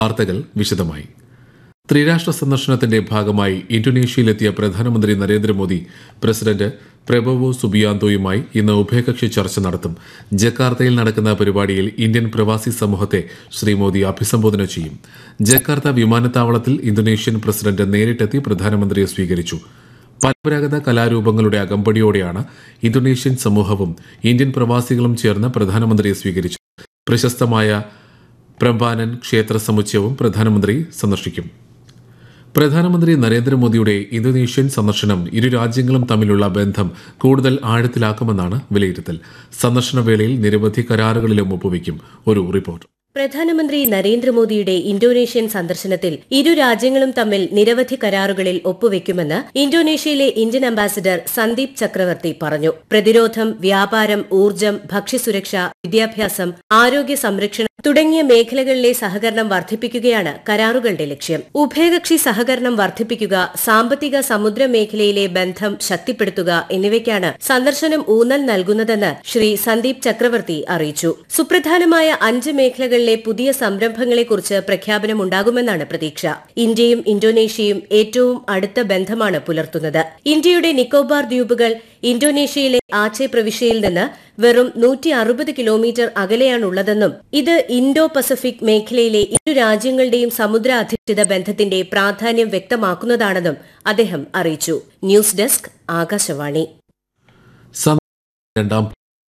വാർത്തകൾ വിശദമായി ത്രിരാഷ്ട്ര സന്ദർശനത്തിന്റെ ഭാഗമായി ഇന്തോനേഷ്യയിലെത്തിയ പ്രധാനമന്ത്രി നരേന്ദ്രമോദി പ്രസിഡന്റ് പ്രബോവോ സുബിയാന്തോയുമായി ഇന്ന് ഉഭയകക്ഷി ചർച്ച നടത്തും ജക്കാർത്തയിൽ നടക്കുന്ന പരിപാടിയിൽ ഇന്ത്യൻ പ്രവാസി സമൂഹത്തെ ശ്രീ മോദി അഭിസംബോധന ചെയ്യും ജക്കാർത്ത വിമാനത്താവളത്തിൽ ഇന്തോനേഷ്യൻ പ്രസിഡന്റ് നേരിട്ടെത്തി പ്രധാനമന്ത്രിയെ സ്വീകരിച്ചു പരമ്പരാഗത കലാരൂപങ്ങളുടെ അകമ്പടിയോടെയാണ് ഇന്തോനേഷ്യൻ സമൂഹവും ഇന്ത്യൻ പ്രവാസികളും ചേർന്ന് പ്രധാനമന്ത്രിയെ സ്വീകരിച്ചു പ്രശസ്തമായ പ്രംബാനൻ ക്ഷേത്ര സമുച്ചയവും പ്രധാനമന്ത്രി സന്ദർശിക്കും പ്രധാനമന്ത്രി നരേന്ദ്രമോദിയുടെ ഇന്തോനേഷ്യൻ സന്ദർശനം ഇരു രാജ്യങ്ങളും തമ്മിലുള്ള ബന്ധം കൂടുതൽ ആഴത്തിലാക്കുമെന്നാണ് വിലയിരുത്തൽ സന്ദർശന വേളയിൽ നിരവധി കരാറുകളിലും ഒപ്പുവയ്ക്കും ഒരു റിപ്പോർട്ട് പ്രധാനമന്ത്രി നരേന്ദ്രമോദിയുടെ ഇന്തോനേഷ്യൻ സന്ദർശനത്തിൽ ഇരു രാജ്യങ്ങളും തമ്മിൽ നിരവധി കരാറുകളിൽ ഒപ്പുവെക്കുമെന്ന് ഇന്തോനേഷ്യയിലെ ഇന്ത്യൻ അംബാസിഡർ സന്ദീപ് ചക്രവർത്തി പറഞ്ഞു പ്രതിരോധം വ്യാപാരം ഊർജ്ജം ഭക്ഷ്യസുരക്ഷ വിദ്യാഭ്യാസം ആരോഗ്യ സംരക്ഷണം തുടങ്ങിയ മേഖലകളിലെ സഹകരണം വർദ്ധിപ്പിക്കുകയാണ് കരാറുകളുടെ ലക്ഷ്യം ഉഭയകക്ഷി സഹകരണം വർദ്ധിപ്പിക്കുക സാമ്പത്തിക സമുദ്ര മേഖലയിലെ ബന്ധം ശക്തിപ്പെടുത്തുക എന്നിവയ്ക്കാണ് സന്ദർശനം ഊന്നൽ നൽകുന്നതെന്ന് ശ്രീ സന്ദീപ് ചക്രവർത്തി അറിയിച്ചു സുപ്രധാനമായ അഞ്ച് മേഖലകളിലെ പുതിയ സംരംഭങ്ങളെക്കുറിച്ച് പ്രഖ്യാപനമുണ്ടാകുമെന്നാണ് പ്രതീക്ഷ ഇന്ത്യയും ഇന്തോനേഷ്യയും ഏറ്റവും അടുത്ത ബന്ധമാണ് പുലർത്തുന്നത് ഇന്ത്യയുടെ നിക്കോബാർ ദ്വീപുകൾ ഇന്തോനേഷ്യയിലെ ആച്ചെ പ്രവിശ്യയിൽ നിന്ന് വെറും നൂറ്റി അറുപത് കിലോമീറ്റർ അകലെയാണുള്ളതെന്നും ഇത് ഇൻഡോ പസഫിക് മേഖലയിലെ ഇരു രാജ്യങ്ങളുടെയും സമുദ്ര അധിഷ്ഠിത ബന്ധത്തിന്റെ പ്രാധാന്യം വ്യക്തമാക്കുന്നതാണെന്നും അദ്ദേഹം അറിയിച്ചു ന്യൂസ് ഡെസ്ക് ആകാശവാണി സന്ദർശനം രണ്ടാം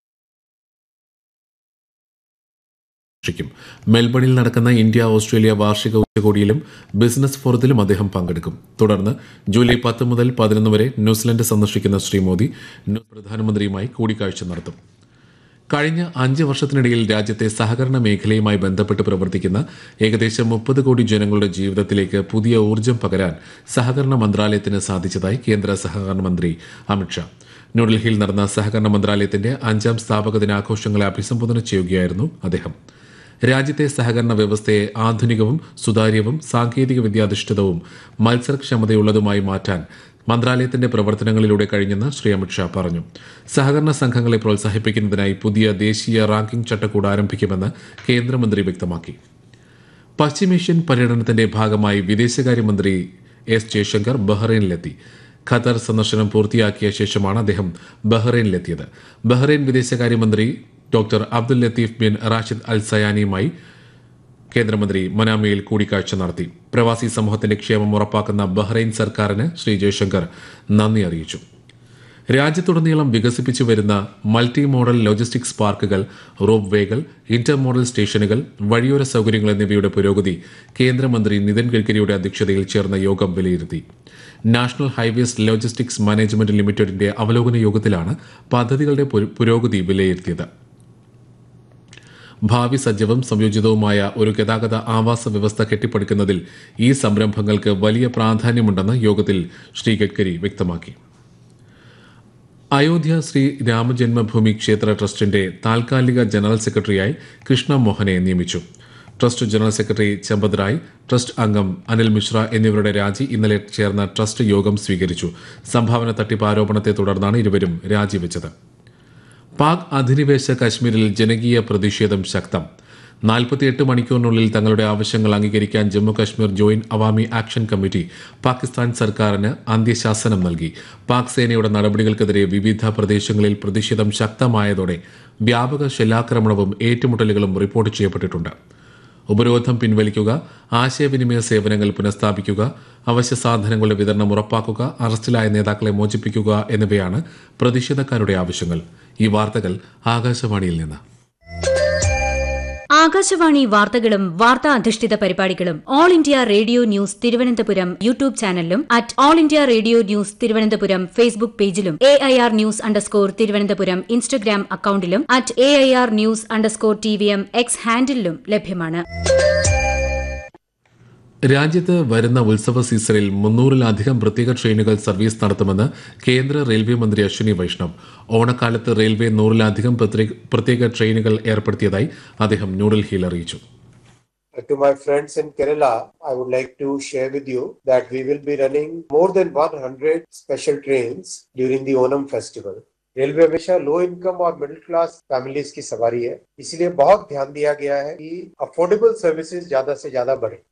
ക്കും മെൽബണിൽ നടക്കുന്ന ഇന്ത്യ ഓസ്ട്രേലിയ വാർഷിക ഉച്ചകോടിയിലും ബിസിനസ് ഫോറത്തിലും അദ്ദേഹം പങ്കെടുക്കും തുടർന്ന് ജൂലൈ പത്ത് മുതൽ പതിനൊന്ന് വരെ ന്യൂസിലൻഡ് സന്ദർശിക്കുന്ന ശ്രീ മോദി ന്യൂ- പ്രധാനമന്ത്രിയുമായി കൂടിക്കാഴ്ച നടത്തും കഴിഞ്ഞ അഞ്ച് വർഷത്തിനിടയിൽ രാജ്യത്തെ സഹകരണ മേഖലയുമായി ബന്ധപ്പെട്ട് പ്രവർത്തിക്കുന്ന ഏകദേശം മുപ്പത് കോടി ജനങ്ങളുടെ ജീവിതത്തിലേക്ക് പുതിയ ഊർജ്ജം പകരാൻ സഹകരണ മന്ത്രാലയത്തിന് സാധിച്ചതായി കേന്ദ്ര സഹകരണ മന്ത്രി അമിത്ഷാ ന്യൂഡൽഹിയിൽ നടന്ന സഹകരണ മന്ത്രാലയത്തിന്റെ അഞ്ചാം സ്ഥാപക ദിനാഘോഷങ്ങളെ അഭിസംബോധന ചെയ്യുകയായിരുന്നു അദ്ദേഹം രാജ്യത്തെ സഹകരണ വ്യവസ്ഥയെ ആധുനികവും സുതാര്യവും സാങ്കേതിക വിദ്യാധിഷ്ഠിതവും മത്സരക്ഷമതയുള്ളതുമായി മാറ്റാൻ മന്ത്രാലയത്തിന്റെ പ്രവർത്തനങ്ങളിലൂടെ കഴിഞ്ഞെന്ന് ശ്രീ അമിത്ഷാ പറഞ്ഞു സഹകരണ സംഘങ്ങളെ പ്രോത്സാഹിപ്പിക്കുന്നതിനായി പുതിയ ദേശീയ റാങ്കിംഗ് ചട്ടക്കൂട് ആരംഭിക്കുമെന്ന് കേന്ദ്രമന്ത്രി വ്യക്തമാക്കി പശ്ചിമേഷ്യൻ പര്യടനത്തിന്റെ ഭാഗമായി വിദേശകാര്യമന്ത്രി എസ് ജയശങ്കർ ബഹ്റൈനിലെത്തി ഖത്തർ സന്ദർശനം പൂർത്തിയാക്കിയ ശേഷമാണ് അദ്ദേഹം ബഹ്റൈനിലെത്തിയത് ബഹ്റൈൻ വിദേശകാര്യമന്ത്രി doctor Abdul Latif bin Rashid Al സയാനിയുമായി കേന്ദ്രമന്ത്രി മനാമയിൽ കൂടിക്കാഴ്ച നടത്തി പ്രവാസി സമൂഹത്തിന്റെ ക്ഷേമം ഉറപ്പാക്കുന്ന ബഹ്റൈൻ സർക്കാരിന് ശ്രീ ജയശങ്കർ നന്ദി അറിയിച്ചു രാജ്യത്തുടനീളം വികസിപ്പിച്ചു വരുന്ന മൾട്ടി മോഡൽ ലോജിസ്റ്റിക്സ് പാർക്കുകൾ റോപ്പ് വേകൾ ഇന്റർ മോഡൽ സ്റ്റേഷനുകൾ വഴിയോര സൗകര്യങ്ങൾ എന്നിവയുടെ പുരോഗതി കേന്ദ്രമന്ത്രി നിതിൻ ഗഡ്കരിയുടെ അധ്യക്ഷതയിൽ ചേർന്ന യോഗം വിലയിരുത്തി നാഷണൽ ഹൈവേസ് ലോജിസ്റ്റിക്സ് മാനേജ്മെന്റ് ലിമിറ്റഡിന്റെ അവലോകന യോഗത്തിലാണ് പദ്ധതികളുടെ പുര- പുരോഗതി വിലയിരുത്തിയത് ഭാവി സജ്ജവും സംയോജിതവുമായ ഒരു ഗതാഗത ആവാസ വ്യവസ്ഥ കെട്ടിപ്പടുക്കുന്നതിൽ ഈ സംരംഭങ്ങൾക്ക് വലിയ പ്രാധാന്യമുണ്ടെന്ന് യോഗത്തിൽ ശ്രീ ഗഡ്കരി വ്യക്തമാക്കി അയോധ്യ ശ്രീ രാമജന്മഭൂമി ക്ഷേത്ര ട്രസ്റ്റിന്റെ താൽക്കാലിക ജനറൽ സെക്രട്ടറിയായി കൃഷ്ണ മോഹനെ നിയമിച്ചു trust general secretary Champat Rai trust അംഗം അനിൽ മിശ്ര എന്നിവരുടെ രാജി ഇന്നലെ ചേർന്ന ട്രസ്റ്റ് യോഗം സ്വീകരിച്ചു സംഭാവന തട്ടിപ്പ് ആരോപണത്തെ തുടർന്നാണ് ഇരുവരും രാജിവെച്ചത് പാക് അധിനിവേശ കശ്മീരിൽ ജനകീയ പ്രതിഷേധം ശക്തം നാൽപ്പത്തിയെട്ട് മണിക്കൂറിനുള്ളിൽ തങ്ങളുടെ ആവശ്യങ്ങൾ അംഗീകരിക്കാൻ Jammu Kashmir joint Awami action committee Pakistan സർക്കാരിന് അന്ത്യശാസനം നൽകി പാക് സേനയുടെ നടപടികൾക്കെതിരെ വിവിധ പ്രദേശങ്ങളിൽ പ്രതിഷേധം ശക്തമായതോടെ വ്യാപക ഷെല്ലാക്രമണവും ഏറ്റുമുട്ടലുകളും റിപ്പോർട്ട് ചെയ്യപ്പെട്ടിട്ടുണ്ട് ഉപരോധം പിൻവലിക്കുക ആശയവിനിമയ സേവനങ്ങൾ പുനഃസ്ഥാപിക്കുക അവശ്യ സാധനങ്ങളുടെ വിതരണം ഉറപ്പാക്കുക അറസ്റ്റിലായ നേതാക്കളെ മോചിപ്പിക്കുക എന്നിവയാണ് പ്രതിഷേധക്കാരുടെ ആവശ്യങ്ങൾ ഈ വാർത്തകൾ ആകാശവാണിയിൽ നിന്ന് ആകാശവാണി വാർത്തകളും വാർത്താ അധിഷ്ഠിത പരിപാടികളും All India Radio news Thiruvananthapuram YouTube ചാനലിലും at All India Radio news Thiruvananthapuram Facebook പേജിലും A I R news underscore Thiruvananthapuram Instagram അക്കൌണ്ടിലും at A I R news underscore T V M X ഹാൻഡിലും ലഭ്യമാണ് രാജ്യത്ത് വരുന്ന ഉത്സവ സീസണിൽ മുന്നൂറിലധികം പ്രത്യേക ട്രെയിനുകൾ സർവീസ് നടത്തുമെന്ന് കേന്ദ്ര റെയിൽവേ മന്ത്രി അശ്വിനി വൈഷ്ണവ് ഓണക്കാലത്ത് റെയിൽവേ നൂറിലധികം പ്രത്യേക- പ്രത്യേക ട്രെയിനുകൾ ഏർപ്പെടുത്തിയതായി അദ്ദേഹം ന്യൂഡൽഹിയിൽ അറിയിച്ചു Uh, To my friends in Kerala, I would like to share with you that we will be running more than 100 special trains during the Onam festival. Railway हमेशा लो इनकम और मिडिल क्लास फैमिलीज की सवारी है इसलिए बहुत ध्यान दिया गया है कि अफोर्डेबल सर्विसेज ज्यादा से ज्यादा बढ़े